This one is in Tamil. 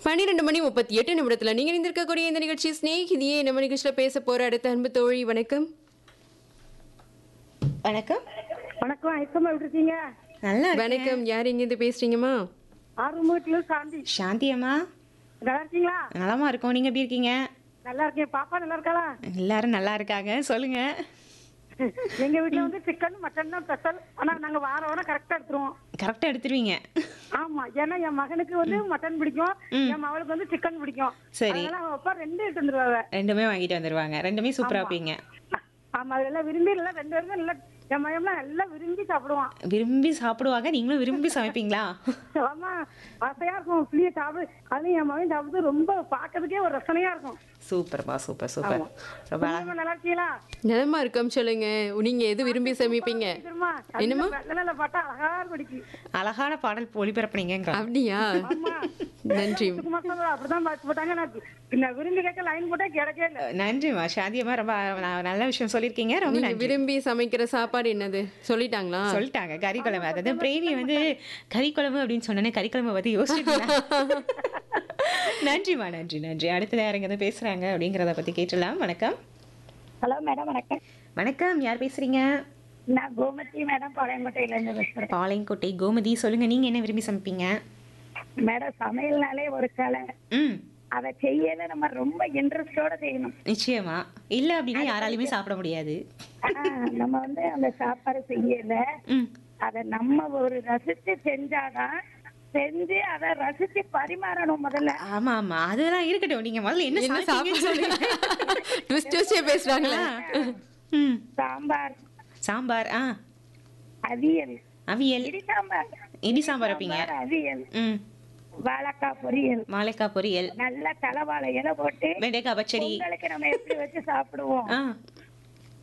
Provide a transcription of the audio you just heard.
பன்னிரெண்டு மணி முப்பத்தி எட்டு நிமிடத்துல நீங்க இருந்திருக்கக்கூடிய இந்த நிகழ்ச்சி ஸ்நேகிதியே நம்ம நிகழ்ச்சியில பேச போற அடுத்த அன்பு தோழி வணக்கம் வணக்கம் வணக்கம் ஐக்கமா எப்படி இருக்கீங்க நல்லா இருக்கேன். வணக்கம் யார் இங்க இருந்து பேசுறீங்கம்மா ஆறுமுகத்துல சாந்தி சாந்தி அம்மா நல்லா இருக்கீங்களா நலமா இருக்கோம் நீங்க எப்படி இருக்கீங்க நல்லா இருக்கேன் பாப்பா நல்லா இருக்காளா எல்லாரும் நல்லா இருக்காங்க சொல்லுங்க எங்க வீட்ல வந்து சிக்கன் மட்டன் தான் ஸ்பெஷல் ஆனா நாங்க வார வாரம் கரெக்டா எடுத்துருவோம் கரெக்டா எடுத்துருவீங்க ஆமா ஏன்னா என் மகனுக்கு வந்து மட்டன் பிடிக்கும் என் மகளுக்கு வந்து சிக்கன் பிடிக்கும் சரி. அதனால அவ அப்பா ரெண்டு எடுத்து வந்துருவாங்க ரெண்டுமே வாங்கிட்டு வந்துருவாங்க ரெண்டுமே சூப்பரா வைப்பீங்க ஆமா அதெல்லாம் விரும்பி இல்ல ரெண்டு பேரும் நல்லா என் மகன்லாம் எல்லாம் விரும்பி சாப்பிடுவான் விரும்பி சாப்பிடுவாங்க நீங்களும் விரும்பி சமைப்பீங்களா ஆமா ஆசையா இருக்கும் புளிய சாப்பிடு அதுலயும் என் மகன் சாப்பிடுறது ரொம்ப பாக்கிறதுக்கே ஒரு ரசனையா இருக்கும் சூப்பர்ப்பா சூப்பர் சூப்பர் ரொம்ப அழகா- நீங்க நல்லா இருக்கீங்களா நலமா இருக்கோம் சொல்லுங்க நீங்க எது விரும்பி சமைப்பீங்க தெரியுமா என்னம்மா? வெள்ளல பாட்டா அழகா படிக்கு அழகான பாடல் ஒளிபரப்புனீங்க அப்படியா நன்றி சும்மா சொல்லுவா, அப்படிதான் பார்த்து போட்டாங்க நான் நான் விரும்பி கேட்க லைன் போட்டா கிடைக்கவே இல்ல நன்றிம்மா சாந்தி அம்மா ரொம்ப ந- நல்ல விஷயம் சொல்லியிருக்கீங்க ரொம்ப நீங்க நன்றி விரும்பி சமைக்கிற சாப்பாடு என்னது சொல்லிட்டாங்களா சொல்லிட்டாங்க கறி குழம்பு அதாவது பிரேவி வந்து கறி குழம்பு அப்படின்னு சொன்னோன்னே கறி குழம்பு பத்தி யோசிச்சுட்டு நன்றிம்மா நன்றி நன்றி அடுத்தது யாருங்க எதுவும் பேசுறாங்க அப்படிங்கிறத பத்தி கேட்டலாம் வணக்கம் ஹலோ மேடம் வணக்கம் வணக்கம் யார் பேசுறீங்க நான் கோமதி மேடம் பாளையங்கோட்டையில இருந்து பேசுறேன் பாளையங்கோட்டை கோமதி சொல்லுங்க நீங்க என்ன விரும்பி சமைப்பீங்க மேடம் சமையல்னாலே ஒரு கலை ம் அதை செய்யல நம்ம ரொம்ப இன்ட்ரெஸ்டோட செய்யணும் நிச்சயமா இல்ல அப்படின்னா யாராலையுமே சாப்பிட முடியாது ஆனா, நம்ம வந்து அந்த சாப்பாடு செய்யல ம் அத நம்ம ஒரு ரசிச்சு செஞ்சாதான் செஞ்சு அதை ரசிச்சு பரிமாறணும் முதல்ல ஆமா ஆமா அதெல்லாம் இருக்கட்டும் நீங்க முதல்ல என்ன என்ன சாப்பிட்டீங்கன்னு சொல்லுங்க ட்விஸ்ட் ட்விஸ்டே பேசுறாங்களே ம் சாம்பார் சாம்பார் ஆ அவியல் அவியல் இடி சாம்பார் இடி சாம்பார் வைப்பீங்க சாம்பார், அவியல் ம் வாழைக்காய் பொரியல் வாழைக்காய் பொரியல் நல்ல தலைவாழை இலை போட்டு வெண்டைக்காய் பச்சடி பொங்கலுக்கு நம்ம எப்படி வச்சு சாப்பிடுவோம் ஆ